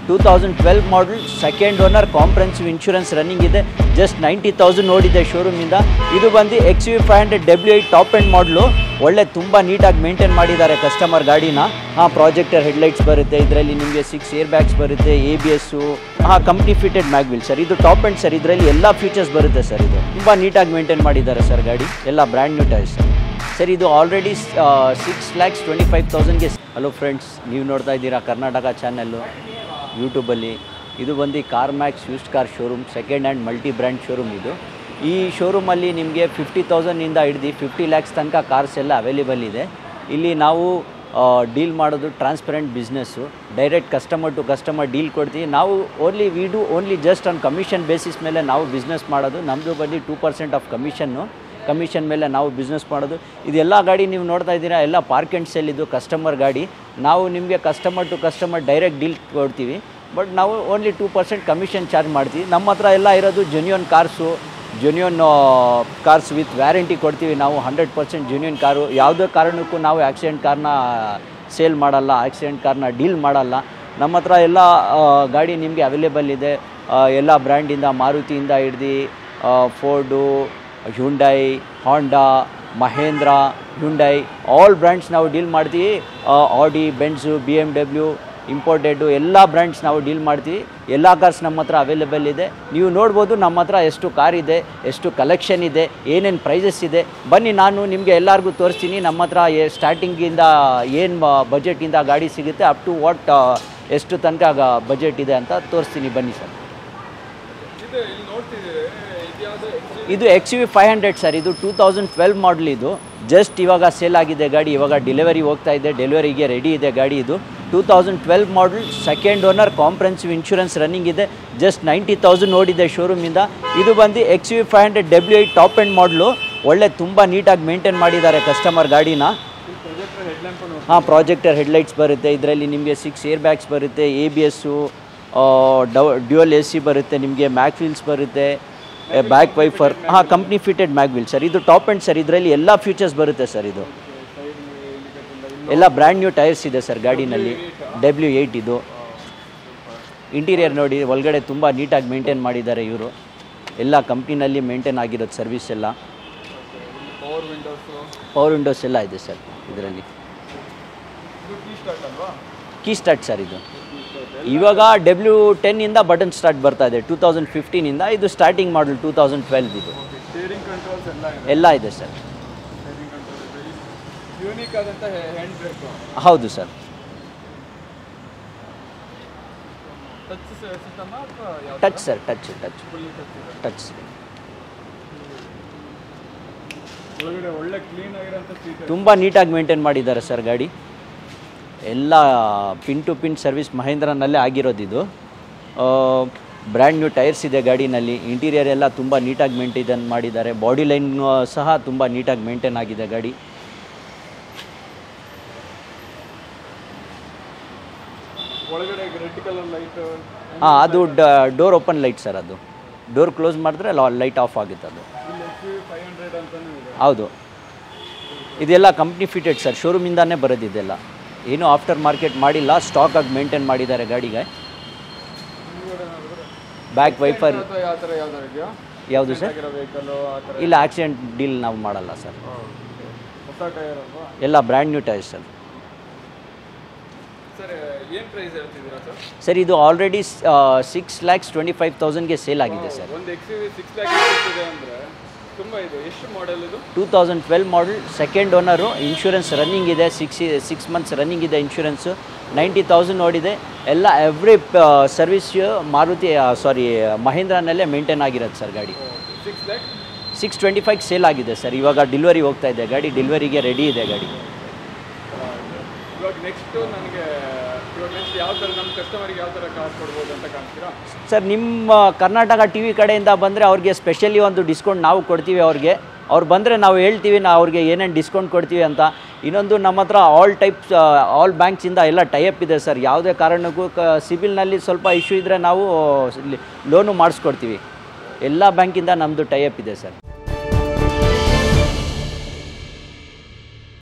two thousand twelve model second owner comprehensive insurance running ಇದೆ just ninety thousand ನೋಡಿದೆ ಶೋರೂಮಿಂದ ಇದು ಬಂದು X V five hundred W eight top end model ಒಳ್ಳೆ ತುಂಬ ನೀಟಾಗಿ ಮೇಂಟೈನ್ ಮಾಡಿದ್ದಾರೆ ಕಸ್ಟಮರ್ ಗಾಡಿನ ಹಾಂ ಪ್ರಾಜೆಕ್ಟರ್ ಹೆಡ್ಲೈಟ್ಸ್ ಬರುತ್ತೆ ಇದರಲ್ಲಿ ನಿಮಗೆ ಸಿಕ್ಸ್ ಏರ್ ಬ್ಯಾಗ್ಸ್ ಬರುತ್ತೆ ಎ ಬಿ ಎಸ್ಸು ಹಾಂ ಕಂಪ್ನಿ ಫಿಟೆಡ್ ಮ್ಯಾಗ್ವಿಲ್ ಸರ್ ಇದು ಟಾಪ್ ಆ್ಯಂಡ್ ಸರ್ ಇದರಲ್ಲಿ ಎಲ್ಲ ಫೀಚರ್ಸ್ ಬರುತ್ತೆ ಸರ್ ಇದು ತುಂಬ ನೀಟಾಗಿ ಮೇಂಟೈನ್ ಮಾಡಿದ್ದಾರೆ ಸರ್ ಗಾಡಿ ಎಲ್ಲ brand new tyres sir sir ಇದು already six lakhs twenty five ತೌಸಂಡ್ಗೆ ಹಲೋ ಫ್ರೆಂಡ್ಸ್ ನೀವು ನೋಡ್ತಾ ಇದ್ದೀರಾ ಕರ್ನಾಟಕ ಚಾನೆಲ್ಲು ಯೂಟ್ಯೂಬಲ್ಲಿ ಇದು ಬಂದು car max used car showroom second hand multi brand showroom ಇದು ಈ ಶೋರೂಮಲ್ಲಿ ನಿಮಗೆ ಫಿಫ್ಟಿ ತೌಸಂಡಿಂದ ಹಿಡ್ದು ಫಿಫ್ಟಿ ಲ್ಯಾಕ್ಸ್ ತನಕ ಕಾರ್ಸ್ ಎಲ್ಲ ಅವೈಲೇಬಲ್ ಇದೆ ಇಲ್ಲಿ ನಾವು ಡೀಲ್ ಮಾಡೋದು transparent business direct customer to customer deal ಕೊಡ್ತೀವಿ ನಾವು only we do only just on commission basis ಮೇಲೆ ನಾವು ಬಿಸ್ನೆಸ್ ಮಾಡೋದು ನಮ್ಮದು ಬಂದು two percent of commission commission ಮೇಲೆ ನಾವು ಬಿಸ್ನೆಸ್ ಮಾಡೋದು ಇದೆಲ್ಲ ಗಾಡಿ ನೀವು ನೋಡ್ತಾ ಇದ್ದೀರಾ ಎಲ್ಲ ಪಾರ್ಕ್ ಆ್ಯಂಡ್ ಸೆಲ್ ಇದು ಕಸ್ಟಮರ್ ಗಾಡಿ ನಾವು ನಿಮಗೆ customer to customer direct deal ಕೊಡ್ತೀವಿ ಬಟ್ ನಾವು only two percent commission charge ಮಾಡ್ತೀವಿ ನಮ್ಮ ಹತ್ರ ಎಲ್ಲ ಇರೋದು genuine cars genuine cars with warranty ಕೊಡ್ತೀವಿ ನಾವು ಹಂಡ್ರೆಡ್ ಪರ್ಸೆಂಟ್ ಜೆನ್ಯೂನ್ ಕಾರು ಯಾವುದೇ ಕಾರಣಕ್ಕೂ ನಾವು ಆಕ್ಸಿಡೆಂಟ್ ಕಾರ್ನ ಸೇಲ್ ಮಾಡಲ್ಲ ಆಕ್ಸಿಡೆಂಟ್ ಕಾರ್ನ ಡೀಲ್ ಮಾಡಲ್ಲ ನಮ್ಮ ಹತ್ರ ಎಲ್ಲ ಆ, ಗಾಡಿ ನಿಮಗೆ ಅವೈಲೇಬಲ್ ಇದೆ ಆ, ಎಲ್ಲ ಬ್ರ್ಯಾಂಡಿಂದ ಮಾರುತಿಯಿಂದ ಹಿಡ್ದು Ford Hyundai Honda Mahindra Hyundai all brands ನಾವು ಡೀಲ್ ಮಾಡ್ತೀವಿ Audi Benz B M W imported ಎಲ್ಲ ಬ್ರ್ಯಾಂಡ್ಸ್ ನಾವು ಡೀಲ್ ಮಾಡ್ತೀವಿ ಎಲ್ಲ ಕಾರ್ಸ್ ನಮ್ಮ ಹತ್ರ ಅವೈಲೇಬಲ್ ಇದೆ ನೀವು ನೋಡ್ಬೋದು ನಮ್ಮ ಹತ್ರ ಎಷ್ಟು ಕಾರ್ ಇದೆ ಎಷ್ಟು ಕಲೆಕ್ಷನ್ ಇದೆ ಏನೇನು ಪ್ರೈಸಸ್ ಇದೆ ಬನ್ನಿ ನಾನು ನಿಮಗೆ ಎಲ್ಲರಿಗೂ ತೋರಿಸ್ತೀನಿ ನಮ್ಮ ಹತ್ರ ಎ ಸ್ಟಾರ್ಟಿಂಗಿಂದ ಏನು ಬಜೆಟಿಂದ ಗಾಡಿ ಸಿಗುತ್ತೆ ಅಪ್ ಟು ವಾಟ್ ಎಷ್ಟು ತನಕ ಬಜೆಟ್ ಇದೆ ಅಂತ ತೋರಿಸ್ತೀನಿ ಬನ್ನಿ ಸರ್ ಇದು ಇಲ್ಲಿ ನೋಡ್ತಿದ್ದೀರಿ ಇದು ಯಾವುದು ಇದು X V five hundred sir ಇದು ಟೂ ತೌಸಂಡ್ ಟ್ವೆಲ್ವ್ ಮಾಡಲ್ ಇದು ಜಸ್ಟ್ ಇವಾಗ ಸೇಲ್ ಆಗಿದೆ ಗಾಡಿ ಇವಾಗ ಡೆಲಿವರಿ ಹೋಗ್ತಾ ಇದೆ ಡೆಲಿವರಿಗೆ ರೆಡಿ ಇದೆ ಗಾಡಿ ಇದು two thousand twelve model second owner comprehensive insurance running ಇದೆ ಜಸ್ಟ್ ನೈಂಟಿ ತೌಸಂಡ್ ನೋಡಿದೆ ಶೋರೂಮಿಂದ ಇದು ಬಂದು X V five hundred W eight top end model ಒಳ್ಳೆ ತುಂಬ ನೀಟಾಗಿ ಮೇಂಟೈನ್ ಮಾಡಿದ್ದಾರೆ ಕಸ್ಟಮರ್ ಗಾಡಿನ ಪ್ರೊಜೆಕ್ಟರ್ ಹೆಡ್ಲ್ಯಾಂಪ್ ಹಾಂ ಪ್ರಾಜೆಕ್ಟರ್ ಹೆಡ್ಲೈಟ್ಸ್ ಬರುತ್ತೆ ಇದರಲ್ಲಿ ನಿಮಗೆ ಸಿಕ್ಸ್ ಏರ್ ಬ್ಯಾಗ್ಸ್ ಬರುತ್ತೆ ಎ ಬಿ ಎಸ್ಸು ಡವ್ ಡ್ಯುಯಲ್ ಎ ಸಿ ಬರುತ್ತೆ ನಿಮಗೆ ಮ್ಯಾಕ್ ವೀಲ್ಸ್ ಬರುತ್ತೆ ಬ್ಯಾಕ್ ವೈಫರ್ ಹಾಂ company fitted mag wheel sir ಇದು ಟಾಪ್ ಆ್ಯಂಡ್ ಸರ್ ಇದರಲ್ಲಿ ಎಲ್ಲ ಫೀಚರ್ಸ್ ಬರುತ್ತೆ ಸರ್ ಇದು ಎಲ್ಲ ಬ್ರ್ಯಾಂಡ್ ನ್ಯೂ ಟೈರ್ಸ್ ಇದೆ ಸರ್ ಗಾಡಿನಲ್ಲಿ ಡಬ್ಲ್ಯೂ ಏಯ್ಟ್ ಇದು ಇಂಟೀರಿಯರ್ ನೋಡಿ ಒಳಗಡೆ ತುಂಬ ನೀಟಾಗಿ ಮೇಂಟೈನ್ ಮಾಡಿದ್ದಾರೆ ಇವರು ಎಲ್ಲ ಕಂಪ್ನಿನಲ್ಲಿ ಮೇಂಟೈನ್ ಆಗಿರೋದು ಸರ್ವಿಸ್ ಎಲ್ಲ ಪವರ್ ವಿಂಡೋಸು ಪವರ್ ವಿಂಡೋಸ್ ಎಲ್ಲ ಇದೆ ಸರ್ ಇದರಲ್ಲಿ ಇದು ಟೀ ಸ್ಟಾರ್ಟ್ ಅಲ್ವಾ ಕೀ ಸ್ಟಾರ್ಟ್ ಸರ್ ಇದು ಇವಾಗ ಡಬ್ಲ್ಯೂ ಟೆನ್ನಿಂದ ಬಟನ್ ಸ್ಟಾರ್ಟ್ ಬರ್ತಾ ಇದೆ ಟೂ ತೌಸಂಡ್ ಫಿಫ್ಟೀನಿಂದ ಇದು starting model two thousand twelve ಇದು ಸ್ಟೇರಿಂಗ್ ಕಂಟ್ರೋಲ್ಸ್ ಎಲ್ಲ ಇದೆ ಎಲ್ಲ ಇದೆ ಸರ್ ಸ್ಟೇರಿಂಗ್ ಕಂಟ್ರೋಲ್ ಇದೆ ಯೂನಿಕ್ ಆದಂಥ ಹ್ಯಾಂಡ್ ಬ್ರೇಕು ಹೌದು ಸರ್ ಟಚ್ ಸಿಸ್ಟಮ್ ಅಥವಾ ಯಾವ touch sir touch touch fully touch ಇದೆ ಟಚ್ ಒಳಗಡೆ ಒಳ್ಳೆ ಕ್ಲೀನ್ ಆಗಿರೋಂಥ ಸೀಟ್ ತುಂಬ ನೀಟಾಗಿ ಮೇಂಟೈನ್ ಮಾಡಿದ್ದಾರೆ ಸರ್ ಗಾಡಿ ಎಲ್ಲ ಪಿನ್ ಟು ಪಿನ್ ಸರ್ವಿಸ್ ಮಹೇಂದ್ರನಲ್ಲೇ ಆಗಿರೋದು ಇದು ಬ್ರ್ಯಾಂಡ್ ನ್ಯೂ ಟೈರ್ಸ್ ಇದೆ ಗಾಡಿನಲ್ಲಿ ಇಂಟೀರಿಯರ್ ಎಲ್ಲ ತುಂಬ ನೀಟಾಗಿ ಮೇಂಟೈನ್ ಮಾಡಿದ್ದಾರೆ ಬಾಡಿ ಲೈನ್ ಸಹ ತುಂಬ ನೀಟಾಗಿ ಮೇಂಟೈನ್ ಆಗಿದೆ ಗಾಡಿ ಒಳಗಡೆ ರೆಡ್ ಕಲರ್ ಲೈಟ್ ಹಾಂ ಅದು ಡೋರ್ ಓಪನ್ ಲೈಟ್ ಸರ್ ಅದು ಡೋರ್ ಕ್ಲೋಸ್ ಮಾಡಿದ್ರೆ ಲೈಟ್ ಆಫ್ ಆಗುತ್ತೆ ಅದು ಇಲ್ಲಿ ಎಚ್ ವಿ ಫೈವ್ ಹಂಡ್ರೆಡ್ ಅಂತಲೂ ಇದೆ ಹೌದು ಇದೆಲ್ಲ ಕಂಪ್ನಿ ಫಿಟೆಡ್ ಸರ್ ಶೋರೂಮಿಂದಾನೇ ಬರೋದು ಇದೆಲ್ಲ ಏನೂ ಆಫ್ಟರ್ ಮಾರ್ಕೆಟ್ ಮಾಡಿಲ್ಲ ಸ್ಟಾಕಾಗಿ ಮೇಂಟೈನ್ ಮಾಡಿದ್ದಾರೆ ಗಾಡಿಗೆ ಬ್ಯಾಕ್ ವೈಫರ್ ಅಥವಾ ಯಾವ ಥರ ಯಾವ ಥರ ಇದೆಯಾ ಯಾವುದು ಸರ್ ಆಗಿರೋ ವೆಹಿಕಲ್ಲು ಆ ಥರ ಇಲ್ಲ ಆಕ್ಸಿಡೆಂಟ್ ಡೀಲ್ ನಾವು ಮಾಡಲ್ಲ ಸರ್ ಹೊಸ ಟೈರ್ ಅಲ್ವಾ ಎಲ್ಲ brand new tyres sir sir ಏನು ಪ್ರೈಸ್ ಹೇಳ್ತಿದ್ದೀರಾ ಸರ್ ಸರ್ ಇದು already six lakhs twenty five ತೌಸಂಡ್ಗೆ ಸೇಲ್ ಆಗಿದೆ ಸರ್ ಒಂದು X U V six lakh ಇರ್ತದೆ ಅಂದರೆ ತುಂಬ ಇದು ಎಷ್ಟು ಮಾಡೆಲ್ ಇದು two thousand twelve model second owner insurance running ಇದೆ ಸಿಕ್ಸ್ ಸಿಕ್ಸ್ ಮಂತ್ಸ್ ರನ್ನಿಂಗ್ ಇದೆ ಇನ್ಶೂರೆನ್ಸು ನೈಂಟಿ ತೌಸಂಡ್ ನೋಡಿದೆ ಎಲ್ಲ ಎವ್ರಿ ಸರ್ವಿಸ್ ಮಾರುತಿ ಸಾರಿ ಮಹೇಂದ್ರನಲ್ಲೇ ಮೇಂಟೈನ್ ಆಗಿರೋದು ಸರ್ ಗಾಡಿ six lakh six twenty five sale ಆಗಿದೆ ಸರ್ ಇವಾಗ ಡೆಲಿವರಿ ಹೋಗ್ತಾ ಇದೆ ಗಾಡಿ ಡೆಲಿವರಿಗೆ ರೆಡಿ ಇದೆ ಗಾಡಿ ಇವಾಗ ನೆಕ್ಸ್ಟು ನನಗೆ ಇವಾಗ ನೆಕ್ಸ್ಟ್ ಯಾವ ಥರ ನಮ್ಮ ಕಸ್ಟಮರ್ಗೆ ಯಾವ ಥರ ಕಾರ್ ಕೊಡ್ಬೋದು ಅಂತ ಕಾಣ್ತೀರಾ ಸರ್ ನಿಮ್ಮ ಕರ್ನಾಟಕ ಟಿ ವಿ ಕಡೆಯಿಂದ ಬಂದರೆ ಅವ್ರಿಗೆ ಸ್ಪೆಷಲಿ ಒಂದು ಡಿಸ್ಕೌಂಟ್ ನಾವು ಕೊಡ್ತೀವಿ ಅವ್ರಿಗೆ ಅವ್ರು ಬಂದರೆ ನಾವು ಹೇಳ್ತೀವಿ ನಾವು ಅವ್ರಿಗೆ ಏನೇನು ಡಿಸ್ಕೌಂಟ್ ಕೊಡ್ತೀವಿ ಅಂತ ಇನ್ನೊಂದು ನಮ್ಮ ಹತ್ರ ಆಲ್ ಟೈಪ್ಸ್ ಆಲ್ ಬ್ಯಾಂಕ್ಸಿಂದ ಎಲ್ಲ ಟೈಅಪ್ ಇದೆ ಸರ್ ಯಾವುದೇ ಕಾರಣಕ್ಕೂ ಕ ಸಿಬಿಲ್ನಲ್ಲಿ ಸ್ವಲ್ಪ ಇಶ್ಯೂ ಇದ್ದರೆ ನಾವು ಲೋನು ಮಾಡಿಸ್ಕೊಡ್ತೀವಿ ಎಲ್ಲ ಬ್ಯಾಂಕಿಂದ ನಮ್ಮದು ಟೈಅಪ್ ಇದೆ ಸರ್